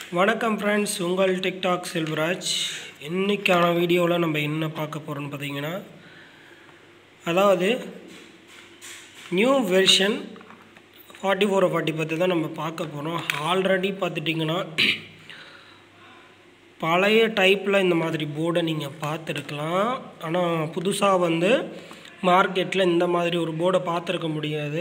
வணக்கம் ஃப்ரெண்ட்ஸ் உங்கள் டிக்டாக் செல்வராஜ் இன்னைக்கான வீடியோவில் நம்ம என்ன பார்க்க போகிறோம்னு பார்த்தீங்கன்னா அதாவது new version forty four forty பற்றி தான் நம்ம பார்க்க போகிறோம் ஆல்ரெடி பார்த்துட்டிங்கன்னா பழைய டைப்பில் இந்த மாதிரி போர்டை நீங்கள் பார்த்துருக்கலாம் ஆனால் புதுசாக வந்து மார்க்கெட்டில் இந்த மாதிரி ஒரு போர்டை பார்த்துருக்க முடியாது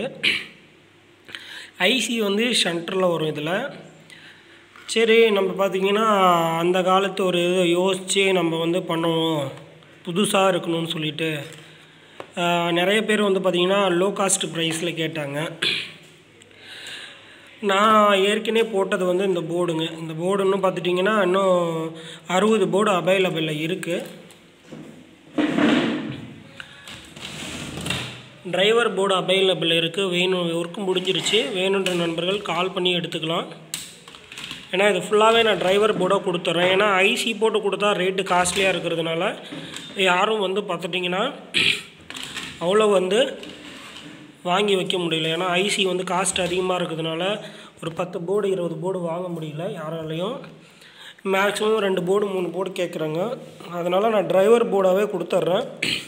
ஐசி வந்து சென்டரில் வரும் இதில் சரி நம்ம பார்த்திங்கன்னா அந்த காலத்து ஒரு இதை யோசித்து நம்ம வந்து பண்ணுவோம் புதுசாக இருக்கணும்னு சொல்லிட்டு ஆஹ், நிறைய பேர் வந்து பார்த்திங்கன்னா லோ காஸ்ட் ப்ரைஸில் கேட்டாங்க நான் ஏற்கனவே போட்டது வந்து இந்த போர்டுங்க இந்த போர்டு இன்னும் பார்த்துட்டிங்கன்னா இன்னும் அறுபது போர்டு அவைலபிளில் இருக்குது டிரைவர் போர்டு அவைலபிள் இருக்குது வேணும் ஒர்க்கு முடிஞ்சிருச்சு வேணுன்ற நண்பர்கள் கால் பண்ணி எடுத்துக்கலாம் ஏன்னா இது ஃபுல்லாகவே நான் டிரைவர் போர்டாக கொடுத்துட்றேன் ஏன்னா ஐசி போட்டு கொடுத்தா ரேட்டு காஸ்ட்லியாக இருக்கிறதுனால யாரும் வந்து பார்த்துட்டிங்கன்னா அவ்வளோ வந்து வாங்கி வைக்க முடியல ஏன்னா ஐசி வந்து காஸ்ட் அதிகமாக இருக்கிறதுனால ஒரு பத்து போர்டு இருபது போர்டு வாங்க முடியல யாராலையும் மேக்ஸிமம் ரெண்டு போர்டு மூணு போர்டு கேட்குறாங்க அதனால் நான் டிரைவர் போர்டாகவே கொடுத்துட்றேன்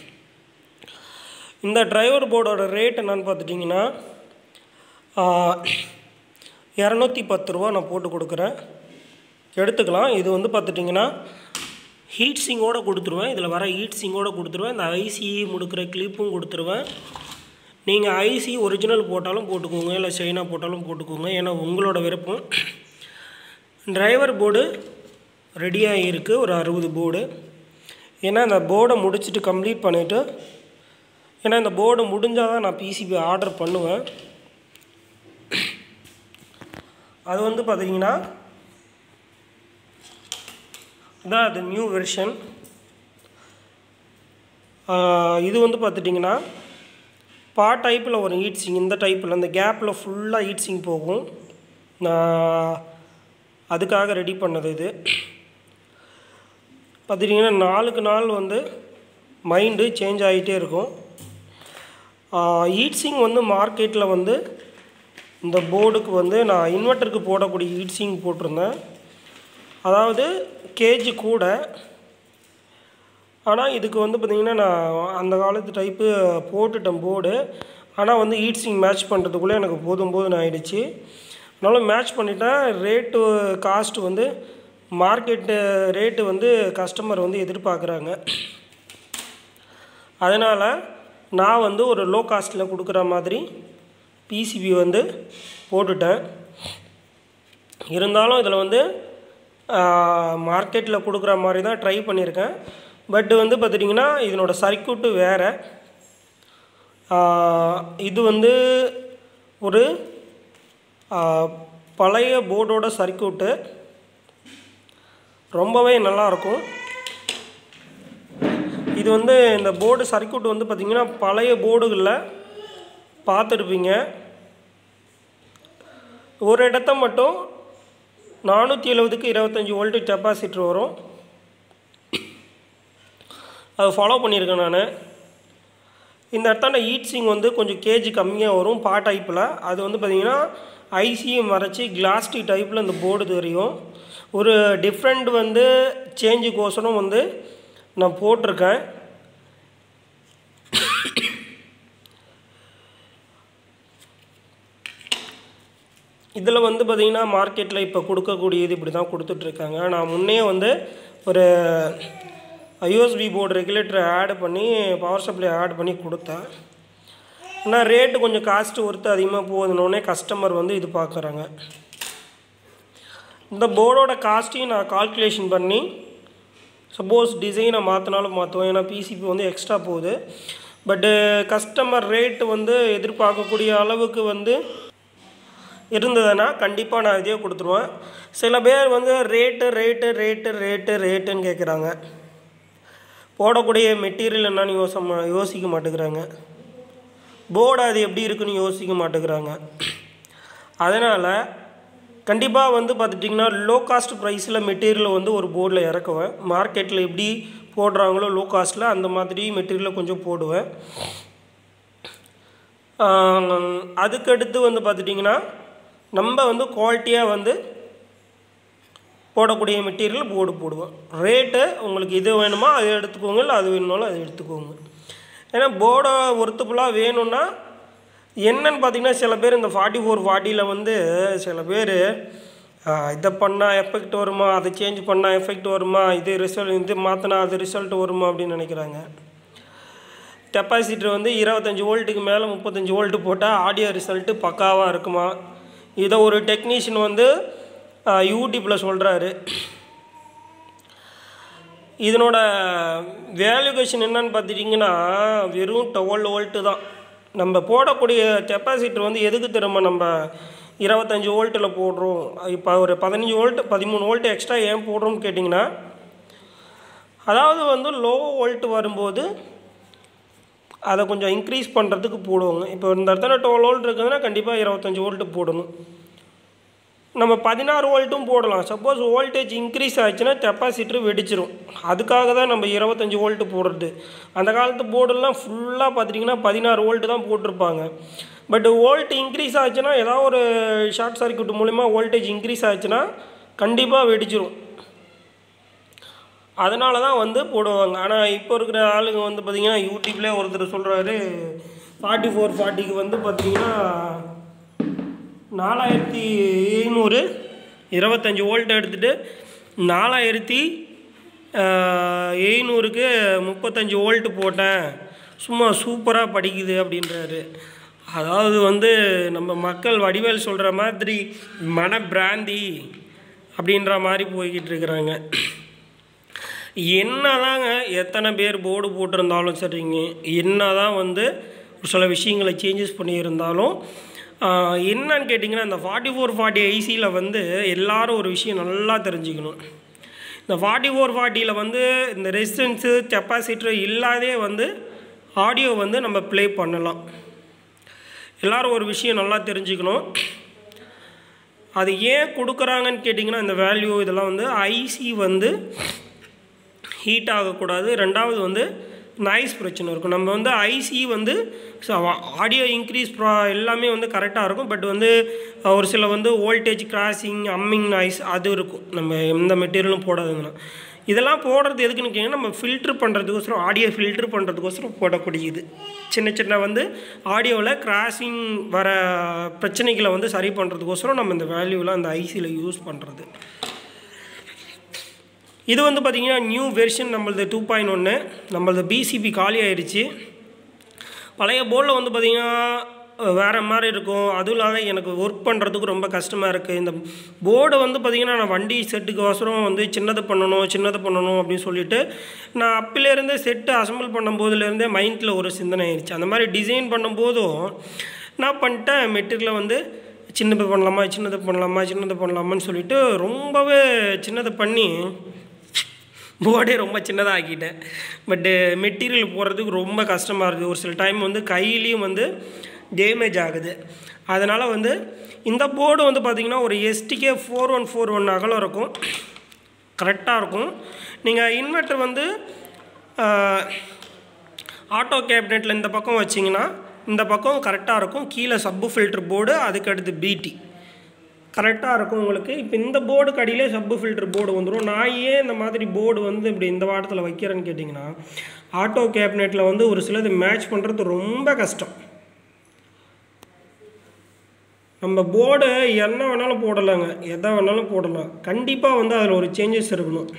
இந்த டிரைவர் போர்டோட ரேட் என்னன்னு பார்த்துட்டிங்கன்னா இரநூத்தி பத்து ரூபா நான் போட்டு கொடுக்குறேன் எடுத்துக்கலாம் இது வந்து பார்த்துட்டிங்கன்னா ஹீட் சிங்கோடு கொடுத்துருவேன் இதில் வர ஹீட் சிங்கோடு கொடுத்துருவேன் இந்த ஐசி முடுக்கிற கிளிப்பும் கொடுத்துருவேன் நீங்கள் ஐசி ஒரிஜினல் போட்டாலும் போட்டுக்கோங்க இல்லை சைனா போட்டாலும் போட்டுக்கோங்க ஏன்னா உங்களோட விருப்பம் டிரைவர் போர்டு ரெடியாக இருக்குது ஒரு அறுபது போர்டு ஏன்னா இந்த போர்டை முடிச்சுட்டு கம்ப்ளீட் பண்ணிவிட்டு ஏன்னா இந்த போர்டு முடிஞ்சால் தான் நான் பிசிபி ஆர்டர் பண்ணுவேன் அது வந்து பார்த்தீங்கன்னா இதான் அது நியூ வெர்ஷன் இது வந்து பார்த்துட்டிங்கன்னா பா டைப்பில் ஒரு ஹீட் சிங் இந்த டைப்பில் இந்த கேப்பில் ஃபுல்லாக ஹீட் சிங் போகும் நான் அதுக்காக ரெடி பண்ணது இது பார்த்துட்டிங்கன்னா நாளுக்கு நாள் வந்து மைண்டு சேஞ்ச் ஆகிட்டே இருக்கும் ஹீட் சிங் வந்து மார்க்கெட்டில் வந்து இந்த போர்டுக்கு வந்து நான் இன்வெர்ட்டருக்கு போடக்கூடிய ஹீட் சிங் போட்டிருந்தேன் அதாவது கேஜி கூட ஆனால் இதுக்கு வந்து பார்த்திங்கன்னா நான் அந்த காலத்து டைப்பு போட்டுட்டேன் போர்டு ஆனால் வந்து ஹீட் சிங் மேட்ச் பண்ணுறதுக்குள்ளே எனக்கு போதும் போதும் ஆயிடுச்சு அதனால் மேட்ச் பண்ணிட்டேன் ரேட்டு காஸ்ட் வந்து மார்க்கெட்டு ரேட்டு வந்து கஸ்டமர் வந்து எதிர்பார்க்குறாங்க அதனால் நான் வந்து ஒரு லோ காஸ்ட்டில் கொடுக்குற மாதிரி பிசிபி வந்து போட்டுட்டேன் இருந்தாலும் இதில் வந்து மார்க்கெட்டில் கொடுக்குற மாதிரி தான் ட்ரை பண்ணியிருக்கேன் பட் வந்து பார்த்துட்டிங்கன்னா இதனோட சர்க்கியூட்டு வேறு இது வந்து ஒரு ஆ, பழைய போர்டோட சர்க்கியூட்டு ரொம்பவே நல்லாயிருக்கும் இது வந்து இந்த போர்டு சர்க்கியூட் வந்து பார்த்திங்கன்னா பழைய போர்டுகளில் பார்த்துருப்பீங்க ஒரு இடத்த மட்டும் நானூற்றி எழுபதுக்கு இருபத்தஞ்சி வோல்ட்டு கெப்பாசிட்டர் வரும் அதை ஃபாலோ பண்ணியிருக்கேன் நான் இந்த இடத்தாண்ட ஹீட் சிங் வந்து கொஞ்சம் கேஜி கம்மியாக வரும் பா டைப்பில் அது வந்து பார்த்திங்கன்னா ஐசியை மறைச்சி கிளாஸ்டி டைப்பில் இந்த போர்டு தெரியும் ஒரு டிஃப்ரெண்ட் வந்து சேஞ்சுக்கோசரம் வந்து நான் போட்டிருக்கேன் இதில் வந்து பார்த்திங்கன்னா மார்க்கெட்டில் இப்போ கொடுக்கக்கூடியது இப்படி தான் கொடுத்துட்ருக்காங்க நான் முன்னே வந்து ஒரு யூஎஸ்பி போர்டு ரெகுலேட்டரை ஆட் பண்ணி பவர் சப்ளை ஆட் பண்ணி கொடுத்தேன் ஆனால் ரேட்டு கொஞ்சம் காஸ்ட்டு ஒருத்து அதிகமாக போகுதுனோடனே கஸ்டமர் வந்து இது பார்க்குறாங்க இந்த போர்டோட காஸ்ட்டையும் நான் கால்குலேஷன் பண்ணி சப்போஸ் டிசைனை மாற்றினாலும் மாற்றுவேன் ஏன்னா பிசிபி வந்து எக்ஸ்ட்ரா போகுது பட்டு கஸ்டமர் ரேட்டு வந்து எதிர்பார்க்கக்கூடிய அளவுக்கு வந்து இருந்ததுன்னா கண்டிப்பாக நான் இதே கொடுத்துருவேன் சில பேர் வந்து ரேட்டு ரேட்டு ரேட்டு ரேட்டு ரேட்டுன்னு கேட்குறாங்க போடக்கூடிய மெட்டீரியல் என்னன்னு யோச யோசிக்க மாட்டேங்கிறாங்க போர்டு அது எப்படி இருக்குன்னு யோசிக்க மாட்டேங்கிறாங்க அதனால் கண்டிப்பாக வந்து பார்த்துட்டிங்கன்னா லோ காஸ்ட் ப்ரைஸில் மெட்டீரியல் வந்து ஒரு போர்டில் இறக்குவேன் மார்க்கெட்டில் எப்படி போடுறாங்களோ லோ காஸ்ட்டில் அந்த மாதிரி மெட்டீரியலை கொஞ்சம் போடுவேன் ஆஹ் அதுக்கடுத்து வந்து பார்த்துட்டிங்கன்னா நம்ம வந்து குவாலிட்டியாக வந்து போடக்கூடிய மெட்டீரியல் போர்டு போடுவோம் ரேட்டு உங்களுக்கு இது வேணுமோ அது எடுத்துக்கோங்க இல்லை அது வேணுனாலும் அது எடுத்துக்கோங்க ஏன்னா போர்டை ஒர்த்தபுளாக வேணும்னா என்னன்னு பார்த்தீங்கன்னா சில பேர் இந்த ஃபார்ட்டி ஃபோர் ஃபார்ட்டியில் வந்து சில பேர் இதை பண்ணால் எஃபெக்ட் வருமா அதை சேஞ்ச் பண்ணால் எஃபெக்ட் வருமா இது ரிசல்ட் இது மாற்றினா அது ரிசல்ட் வருமா அப்படின்னு நினைக்கிறாங்க கெப்பாசிட்டர் வந்து இருபத்தஞ்சி வோல்ட்டுக்கு மேலே முப்பத்தஞ்சு வோல்ட்டு போட்டால் ஆடியோ ரிசல்ட்டு பக்காவாக இருக்குமா இதை ஒரு டெக்னீஷியன் வந்து யூடியூப்பில் சொல்கிறாரு இதனோட வேல்யூகேஷன் என்னன்னு பார்த்துட்டிங்கன்னா வெறும் டுவெல் வோல்ட்டு தான் நம்ம போடக்கூடிய கெப்பாசிட்டர் வந்து எதுக்கு திரும்ப நம்ம இருபத்தஞ்சி வோல்ட்டில் போடுறோம் இப்போ ஒரு பதினஞ்சு வோல்ட் பதிமூணு வோல்ட் எக்ஸ்ட்ரா ஏன் போடுறோம்னு கேட்டிங்கன்னா அதாவது வந்து லோ வோல்ட் வரும்போது அதை கொஞ்சம் இன்க்ரீஸ் பண்ணுறதுக்கு போடுவாங்க இப்போ இந்த இடத்துல டுவெல் வோல்ட் இருக்குதுன்னா கண்டிப்பாக இருபத்தஞ்சி வோல்ட்டு போடணும் நம்ம பதினாறு வோல்ட்டும் போடலாம் சப்போஸ் வோல்டேஜ் இன்க்ரீஸ் ஆச்சுன்னா கெப்பாசிட்டர் வெடிச்சிரும் அதுக்காக தான் நம்ம இருபத்தஞ்சி வோல்ட்டு போடுறது அந்த காலத்து போர்டெல்லாம் ஃபுல்லாக பார்த்துட்டிங்கன்னா பதினாறு வோல்ட்டு தான் போட்டிருப்பாங்க பட் வோல்ட் இன்க்ரீஸ் ஆச்சுன்னா ஏதாவது ஒரு ஷார்ட் சர்க்யூட் மூலிமா வோல்டேஜ் இன்க்ரீஸ் ஆச்சுன்னா கண்டிப்பாக வெடிச்சிரும் அதனால தான் வந்து போடுவாங்க ஆனால் இப்போ இருக்கிற ஆளுங்க வந்து பார்த்திங்கன்னா யூடியூப்லேயே ஒருத்தர் சொல்கிறாரு ஃபார்ட்டி ஃபோர் ஃபார்ட்டிக்கு வந்து பார்த்திங்கன்னா நாலாயிரத்தி எழுநூறு இருபத்தஞ்சி வோல்ட் எடுத்துகிட்டு நாலாயிரத்தி எழுநூறுக்கு முப்பத்தஞ்சு வோல்ட்டு போட்டேன் சும்மா சூப்பராக படிக்குது அப்படின்றாரு அதாவது வந்து நம்ம மக்கள் வடிவேல் சொல்கிற மாதிரி மன பிராந்தி அப்படின்ற மாதிரி போய்கிட்டு இருக்கிறாங்க என்னதாங்க எத்தனை பேர் போர்டு போட்டிருந்தாலும் சரிங்க என்னதான் வந்து ஒரு சில விஷயங்களை சேஞ்சஸ் பண்ணியிருந்தாலும் என்னன்னு கேட்டிங்கன்னா இந்த ஃபார்ட்டி ஃபோர் ஃபார்ட்டி ஐசியில் வந்து எல்லாரும் ஒரு விஷயம் நல்லா தெரிஞ்சுக்கணும் இந்த ஃபார்ட்டி ஃபோர் ஃபார்ட்டியில் வந்து இந்த ரெசிஸ்டன்ஸு கெப்பாசிட்டர் இல்லாதே வந்து ஆடியோ வந்து நம்ம ப்ளே பண்ணலாம் எல்லோரும் ஒரு விஷயம் நல்லா தெரிஞ்சுக்கணும் அது ஏன் கொடுக்குறாங்கன்னு கேட்டிங்கன்னா இந்த வேல்யூ இதெல்லாம் வந்து ஐசி வந்து ஹீட் ஆகக்கூடாது ரெண்டாவது வந்து நாய்ஸ் பிரச்சனை இருக்கும் நம்ம வந்து ஐசி வந்து ஆடியோ இன்க்ரீஸ் ப்ரா எல்லாமே வந்து கரெக்டாக இருக்கும் பட் வந்து ஒரு சில வந்து வோல்டேஜ் கிராசிங் அம்மிங் நாய்ஸ் அது இருக்கும் நம்ம எந்த மெட்டீரியலும் போடாதுங்கன்னா இதெல்லாம் போடுறது எதுக்குன்னு கேட்டிங்கன்னா நம்ம ஃபில்ட்ரு பண்ணுறதுக்கோசரம் ஆடியோ ஃபில்ட்ரு பண்ணுறதுக்கோசரம் போடக்கூடியது சின்ன சின்ன வந்து ஆடியோவில் கிராசிங் வர பிரச்சனைகளை வந்து சரி பண்ணுறதுக்கோசரம் நம்ம இந்த வேல்யூவில் அந்த ஐசியில் யூஸ் பண்ணுறது இது வந்து பார்த்திங்கன்னா நியூ வெர்ஷன் நம்மளது டூ பாயிண்ட் ஒன்று நம்மளது பிசிபி காலி ஆயிடுச்சு பழைய போர்டில் வந்து பார்த்திங்கன்னா வேறு மாதிரி இருக்கும் அதுவும் இல்லாத எனக்கு ஒர்க் பண்ணுறதுக்கு ரொம்ப கஷ்டமாக இருக்குது இந்த போர்டை வந்து பார்த்திங்கன்னா நான் வண்டி செட்டுக்கு அவசரம் வந்து சின்னது பண்ணணும் சின்னது பண்ணணும் அப்படின்னு சொல்லிட்டு நான் அப்பிலேருந்தே செட்டு அசம்பிள் பண்ணும்போதுலேருந்தே மைண்டில் ஒரு சிந்தனை ஆயிடுச்சு அந்த மாதிரி டிசைன் பண்ணும்போதும் நான் பண்ணிட்டேன் மெட்டீரியலை வந்து சின்னது பண்ணலாமா சின்னது பண்ணலாமா சின்னது பண்ணலாமான்னு சொல்லிட்டு ரொம்பவே சின்னது பண்ணி போர்டே ரொம்ப சின்னதாக ஆக்கிட்டேன் பட்டு மெட்டீரியல் போடுறதுக்கு ரொம்ப கஷ்டமாக இருக்குது ஒரு சில டைம் வந்து கையிலையும் வந்து டேமேஜ் ஆகுது அதனால் வந்து இந்த போர்டு வந்து பார்த்திங்கன்னா ஒரு STK four one four one அகலம் இருக்கும் கரெக்டாக இருக்கும் நீங்கள் இன்வெர்ட்டர் வந்து ஆட்டோ கேபினெட்டில் இந்த பக்கம் வச்சிங்கன்னா இந்த பக்கம் கரெக்டாக இருக்கும் கீழே சப்பு ஃபில்ட்ரு போர்டு அதுக்கு அடுத்து பிடி கரெக்டாக இருக்கும் உங்களுக்கு இப்போ இந்த போர்டு கடியிலே சப்பு ஃபில்டர் போர்டு வந்துடும் நான் ஏன் இந்த மாதிரி போர்டு வந்து இப்படி இந்த வாட்டத்தில் வைக்கிறேன்னு கேட்டிங்கன்னா ஆட்டோ கேபினெட்டில் வந்து ஒரு சிலது மேட்ச் பண்ணுறது ரொம்ப கஷ்டம் நம்ம போர்டு என்ன வேணாலும் போடலாங்க எதை வேணாலும் போடலாம் கண்டிப்பாக வந்து அதில் ஒரு சேஞ்சஸ் இருக்கணும்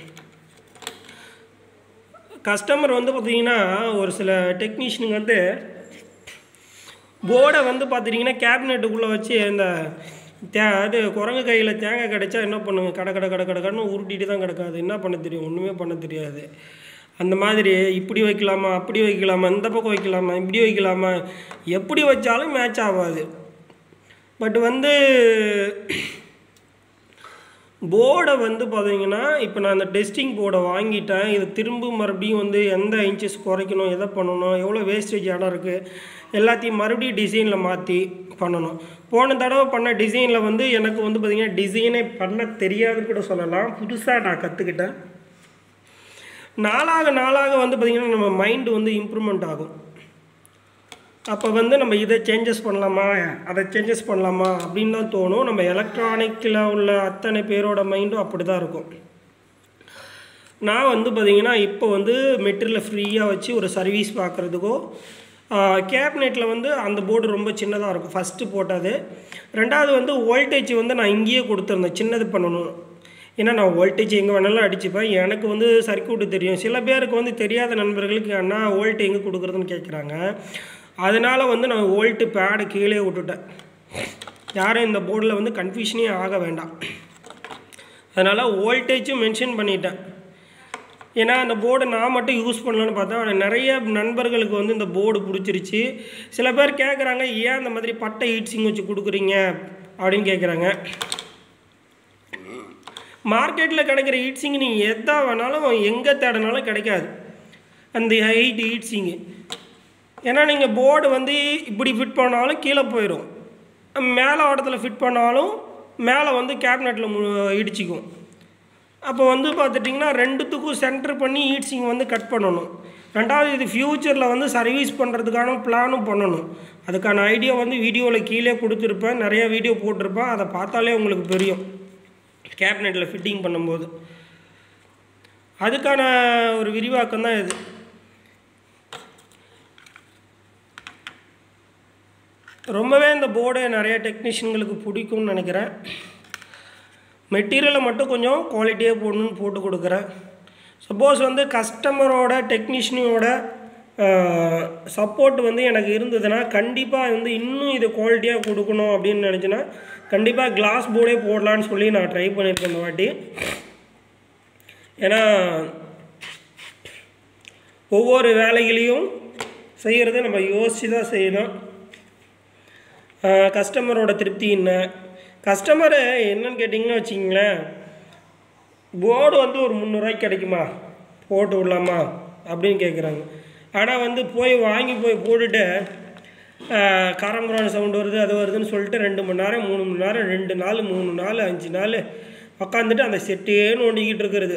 கஸ்டமர் வந்து பார்த்திங்கன்னா ஒரு சில டெக்னீஷியனுங்க வந்து போர்டை வந்து பார்த்துட்டிங்கன்னா கேபினெட்டுக்குள்ளே வச்சு இந்த தே அது குரங்கு கையில் தேங்காய் கிடைச்சா என்ன பண்ணுங்க கடை கடை கடை கடை கடைன்னு உருட்டிட்டு தான் கிடக்காது என்ன பண்ண தெரியும் ஒன்றுமே பண்ண தெரியாது அந்த மாதிரி இப்படி வைக்கலாமா அப்படி வைக்கலாமா இந்த பக்கம் வைக்கலாமா இப்படி வைக்கலாமா எப்படி வச்சாலும் மேட்ச் ஆகாது பட் வந்து போர்டை வந்து பார்த்தீங்கன்னா இப்போ நான் அந்த டெஸ்டிங் போர்டை வாங்கிட்டேன் இது திரும்ப மறுபடியும் வந்து எந்த இன்ச்சஸ் குறைக்கணும் எதை பண்ணணும் எவ்வளோ வேஸ்டேஜ் இடம் இருக்குது எல்லாத்தையும் மறுபடியும் டிசைனில் மாற்றி பண்ணணும் போன தடவை பண்ண டிசைனில் வந்து எனக்கு வந்து பார்த்திங்கன்னா டிசைனே பண்ண தெரியாதுன்னு கூட சொல்லலாம் புதுசாக நான் கற்றுக்கிட்டேன் நாளாக நாளாக வந்து பார்த்திங்கன்னா நம்ம மைண்டு வந்து இம்ப்ரூவ்மெண்ட் ஆகும் அப்போ வந்து நம்ம இதை சேஞ்சஸ் பண்ணலாமா அதை சேஞ்சஸ் பண்ணலாமா அப்படின்னு தான் தோணும் நம்ம எலக்ட்ரானிக்கில் உள்ள அத்தனை பேரோட மைண்டும் அப்படி தான் இருக்கும் நான் வந்து பார்த்திங்கன்னா இப்போ வந்து மெட்டீரியலை ஃப்ரீயாக வச்சு ஒரு சர்வீஸ் பார்க்குறதுக்கோ கேப்னெட்டில் வந்து அந்த போர்டு ரொம்ப சின்னதாக இருக்கும் ஃபஸ்ட்டு போட்டது ரெண்டாவது வந்து வோல்டேஜ் வந்து நான் இங்கேயே கொடுத்துருந்தேன் சின்னது பண்ணணும் ஏன்னா நான் வோல்டேஜ் எங்கே வேணாலும் அடிச்சுப்பேன் எனக்கு வந்து சர்க்கியூட்டு தெரியும் சில பேருக்கு வந்து தெரியாத நண்பர்களுக்கு அண்ணா வோல்ட் எங்கே கொடுக்குறதுன்னு கேட்குறாங்க அதனால் வந்து நான் வோல்ட்டு பேடு கீழே விட்டுட்டேன் யாரும் இந்த போர்டில் வந்து கன்ஃபியூஷனே ஆக வேண்டாம் அதனால் வோல்டேஜும் மென்ஷன் பண்ணிட்டேன் ஏன்னா அந்த போர்டை நான் மட்டும் யூஸ் பண்ணலான்னு பார்த்தா நிறைய நண்பர்களுக்கு வந்து இந்த போர்டு பிடிச்சிருச்சு சில பேர் கேட்குறாங்க ஏன் இந்த மாதிரி பட்டை ஹீட்ஸிங் வச்சு கொடுக்குறீங்க அப்படின்னு கேட்குறாங்க மார்க்கெட்டில் கிடைக்கிற ஹீட்ஸிங் நீங்கள் எதா வேணாலும் எங்கே தேடினாலும் கிடைக்காது அந்த ஹைட் ஹீட்ஸிங்கு ஏன்னா நீங்கள் போர்டு வந்து இப்படி ஃபிட் பண்ணாலும் கீழே போயிடும் மேலே இடத்துல ஃபிட் பண்ணாலும் மேலே வந்து கேபினெட்டில் இடிச்சிக்கும் அப்போ வந்து பார்த்துட்டிங்கன்னா ரெண்டுத்துக்கும் சென்டர் பண்ணி ஹீட்ஸிங் வந்து கட் பண்ணணும் ரெண்டாவது இது ஃப்யூச்சரில் வந்து சர்வீஸ் பண்ணுறதுக்கான பிளானும் பண்ணணும் அதுக்கான ஐடியா வந்து வீடியோவில் கீழே கொடுத்துருப்பேன் நிறைய வீடியோ போட்டிருப்பேன் அதை பார்த்தாலே உங்களுக்கு தெரியும் கேபினெட்டில் ஃபிட்டிங் பண்ணும்போது அதுக்கான ஒரு விரிவாக்கம் தான் இது ரொம்பவே இந்த போர்டு நிறைய டெக்னீஷியன்களுக்கு பிடிக்கும்னு நினைக்கிறேன் மெட்டீரியலை மட்டும் கொஞ்சம் குவாலிட்டியாக போடணும்னு போட்டு கொடுக்குறேன் சப்போஸ் வந்து கஸ்டமரோட டெக்னீஷியனோட சப்போர்ட் வந்து எனக்கு இருந்ததுன்னா கண்டிப்பாக வந்து இன்னும் இது குவாலிட்டியாக கொடுக்கணும் அப்படின்னு நினச்சின்னா கண்டிப்பாக கிளாஸ் போர்டே போடலான்னு சொல்லி நான் ட்ரை பண்ணியிருக்கேன் இந்த வாட்டி ஏன்னா ஒவ்வொரு வேலைகளையும் செய்கிறது நம்ம யோசித்து தான் செய்யணும் கஸ்டமரோட திருப்தி என்ன கஸ்டமரு என்னன்னு கேட்டிங்கன்னா வச்சிங்களேன் போர்டு வந்து ஒரு முந்நூறுரூவாய்க்கு கிடைக்குமா போட்டு விடலாமா அப்படின்னு கேட்குறாங்க ஆனால் வந்து போய் வாங்கி போய் போட்டுட்டு காரங்குரான சவுண்டு வருது அது வருதுன்னு சொல்லிட்டு ரெண்டு மணி நேரம் மூணு மணி நேரம் ரெண்டு நாள் மூணு நாள் அஞ்சு நாள் உக்காந்துட்டு அந்த செட்டையே நோண்டிக்கிட்டு இருக்கிறது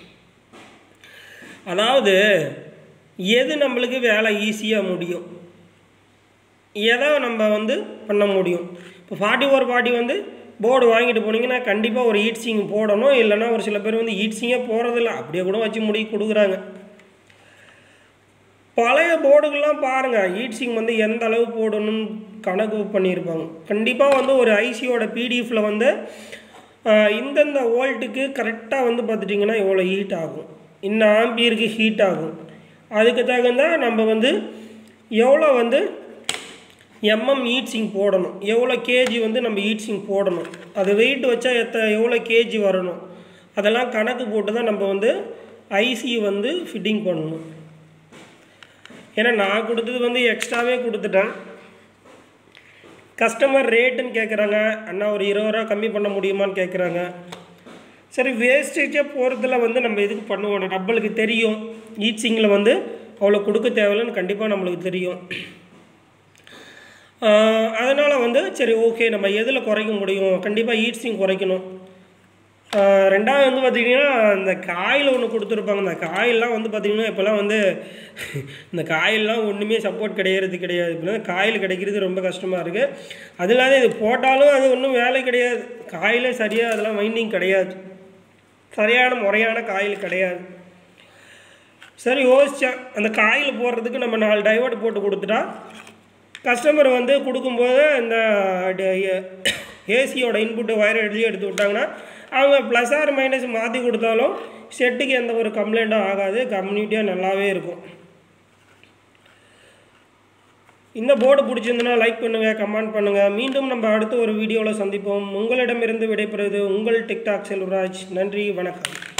அதாவது எது நம்மளுக்கு வேலை ஈஸியாக முடியும் எதை நம்ம வந்து பண்ண முடியும் இப்போ ஃபார்ட்டி ஃபோர் ஃபார்ட்டி வந்து போர்டு வாங்கிட்டு போனீங்கன்னா கண்டிப்பாக ஒரு ஹீட்ஸிங் போடணும் இல்லைன்னா ஒரு சில பேர் வந்து ஹீட்ஸிங்கே போகிறதில்ல அப்படியே கூட வச்சு முடி கொடுக்குறாங்க பழைய போர்டுகள்லாம் பாருங்கள் ஹீட்ஸிங் வந்து எந்த அளவு போடணும்னு கணக்கு பண்ணியிருப்பாங்க கண்டிப்பாக வந்து ஒரு ஐசியோட பிடிஎஃப்பில் வந்து இந்தந்த வோல்ட்டுக்கு கரெக்டாக வந்து பார்த்துட்டிங்கன்னா எவ்வளோ ஹீட் ஆகும் இன்னும் ஆம்பியருக்கு ஹீட் ஆகும் அதுக்கு தகுந்த நம்ம வந்து எவ்வளோ வந்து எம்எம் ஹீட்ஸிங் போடணும் எவ்வளோ கேஜி வந்து நம்ம ஹீட்ஸிங் போடணும் அது வெயிட் வச்சா எத்த எவ்வளோ கேஜி வரணும் அதெல்லாம் கணக்கு போட்டு தான் நம்ம வந்து ஐசி வந்து ஃபிட்டிங் பண்ணணும் ஏன்னா நான் கொடுத்தது வந்து எக்ஸ்ட்ராவே கொடுத்துட்டேன் கஸ்டமர் ரேட்டுன்னு கேட்குறாங்க அண்ணா ஒரு இருபது ரூபா கம்மி பண்ண முடியுமான்னு கேட்குறாங்க சரி வேஸ்டேஜே போகிறதுல வந்து நம்ம எதுக்கு பண்ணுவோம் நம்மளுக்கு தெரியும் ஈட்ஸிங்கில் வந்து அவ்வளோ கொடுக்க தேவையில்லைன்னு கண்டிப்பாக நம்மளுக்கு தெரியும் அதனால் வந்து சரி ஓகே நம்ம எதில் குறைக்க முடியும் கண்டிப்பாக ஈட்ஸிங் குறைக்கணும் ரெண்டாவது வந்து பார்த்திங்கன்னா இந்த காயில் ஒன்று கொடுத்துருப்பாங்க இந்த காயிலெலாம் வந்து பார்த்திங்கன்னா இப்போல்லாம் வந்து இந்த காயிலெலாம் ஒன்றுமே சப்போர்ட் கிடையாது கிடையாது இப்போ காயில் கிடைக்கிறது ரொம்ப கஷ்டமாக இருக்குது அது இல்லாத இது போட்டாலும் அது ஒன்றும் வேலை கிடையாது காயிலே சரியாக அதெல்லாம் வைண்டிங் கிடையாது சரியான முறையான காயில் கிடையாது சரி யோசித்தேன் அந்த காயில் போடுறதுக்கு நம்ம நாலு டைவர்ட் போட்டு கொடுத்துட்டா கஸ்டமர் வந்து கொடுக்கும்போது இந்த ஏசியோட இன்புட்டு வயர் எழுதி எடுத்து விட்டாங்கன்னா அவங்க ப்ளஸ் ஆர் மைனஸ் மாற்றி கொடுத்தாலும் செட்டுக்கு எந்த ஒரு கம்ப்ளைண்ட்டும் ஆகாது கம்யூனிட்டியாக நல்லாவே இருக்கும் இந்த போர்டு பிடிச்சிருந்துன்னா லைக் பண்ணுங்கள் கமெண்ட் பண்ணுங்கள் மீண்டும் நம்ம அடுத்த ஒரு வீடியோவில் சந்திப்போம் உங்களிடமிருந்து விடைபெறுவது உங்கள் டிக்டாக் செல்வராஜ் நன்றி வணக்கம்